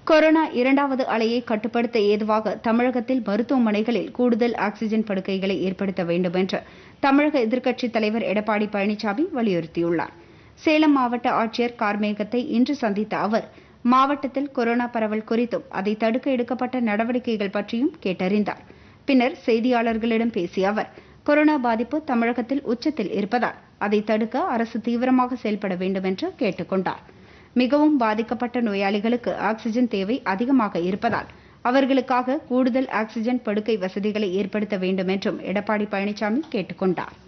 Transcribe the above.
corona இரண்டாவது அலையை கட்டுப்படுத்த ஏதுவாக தமிழகத்தில் மருத்துவமனைகளில் கூடுதல் ஆக்ஸிஜன் படுக்கைகளை ஏற்படுத்த வேண்டும் என்று தமிழக எதிர்க்கட்சித் தலைவர் எடப்பாடி பழனிசாமி வலியுறுத்தியுள்ளார் சேலம் மாவட்ட ஆட்சியர் கார்மேகத்தை இன்று சந்தித்த அவர் மாவட்டத்தில் கொரோனா பரவல் குறித்தும் அதை தடுக்க எடுக்கப்பட்ட நடவடிக்கைகள் பற்றியும் கேட்டறிந்தார் பின்னர் செய்தியாளர்களிடம் பேசிய அவர் கொரோனா பாதிப்பு தமிழகத்தில் உச்சத்தில் இருப்பதால் அதை தடுக்க அரசு தீவிரமாக செயல்பட வேண்டும் என்று கேட்டுக் கொண்டார் மிகவும் பாதிக்கப்பட்ட நோயாளிகளுக்கு ஆக்ஸிஜன் தேவை அதிகமாக இருப்பதால் அவர்களுக்காக கூடுதல் ஆக்ஸிஜன் படுக்கை வசதிகளை ஏற்படுத்த வேண்டும் என்றும் எடப்பாடி பழனிசாமி கேட்டுக் கொண்டார்